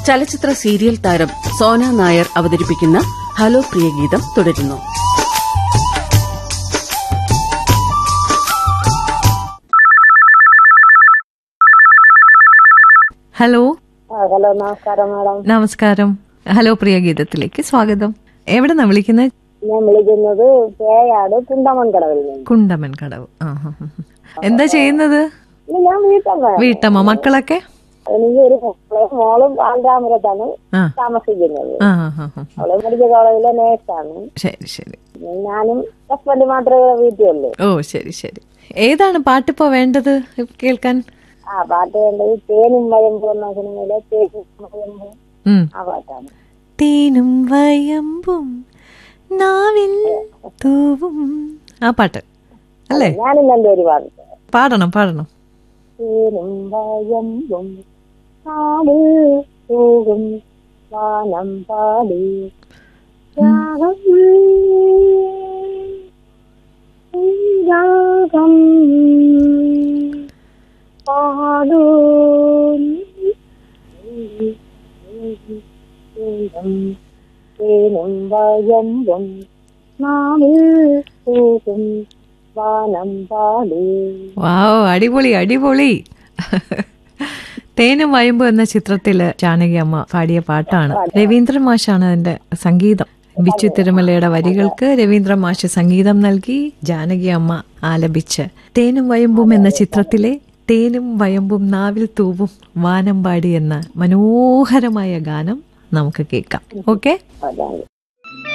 ചലച്ചിത്ര സീരിയൽ താരം സോന നായർ അവതരിപ്പിക്കുന്ന ഹലോ പ്രിയ ഗീതം തുടരുന്നു ഹലോ ആ, ഹലോ നമസ്കാരം മാഡം നമസ്കാരം ഹലോ പ്രിയ ഗീതത്തിലേക്ക് സ്വാഗതം എവിടെ നിന്നാ വിളിക്കുന്നത് ഞാൻ വിളിക്കുന്നത് പേയാട് കുണ്ടമൺകടവിൽ നിന്ന് കുണ്ടമൻ കടവ് ആ, ആ, ആ. എന്താ ചെയ്യുന്നത് ഇല്ല, ഞാൻ വീട്ടമ്മ വീട്ടമ്മ മക്കളൊക്കെ എനിക്ക് ഒരു മോളും മോളും ആന്ധ്രാപുരത്താണ് ആ താമസിക്കുന്നത് ആ ആ, ആ, ആ. അവള് മെഡിക്കൽ കോളേജിലെ നേഴ്സാണ് ശരി ശരി ഞാനും ഹസ്ബൻഡ് മാത്രമേ ഇവിടെ വീട്ടിലുള്ളൂ ഓ ശരി ശരി ഏതാണ് പാട്ടിപ്പോ വേണ്ടത് കേൾക്കാൻ ആ പാട്ട് വേണ്ടത് തേനും വയമ്പും എന്ന സിനിമയിലെ തേനും വയമ്പും ഉം. ആ പാട്ടാണ് തേനും വയമ്പും നാവിൽ തൂവും ആ പാട്ട് അല്ലേ ഞാനും നല്ലൊരു പാട്ട് പാടണം പാടണം തേനും വയമ്പും കാടിൽ പോകും വാനം പാടി രാഗം രാഗം പാടൂ തേനും വയമ്പും നാവിൽ പോകും വാനം പാടി വാവ് അടിപൊളി അടിപൊളി തേനും വയമ്പും എന്ന ചിത്രത്തില് ജാനകി അമ്മ പാടിയ പാട്ടാണ് രവീന്ദ്രൻ മാഷാണ് അതിന്റെ സംഗീതം ബിച്ചു തിരുമലയുടെ വരികൾക്ക് രവീന്ദ്രൻ മാഷ് സംഗീതം നൽകി ജാനകി അമ്മ ആലപിച്ച് തേനും വയമ്പും എന്ന ചിത്രത്തിലെ തേനും വയമ്പും നാവിൽ തൂവും വാനമ്പാടി എന്ന മനോഹരമായ ഗാനം നമുക്ക് കേൾക്കാം ഓക്കെ അതാണ്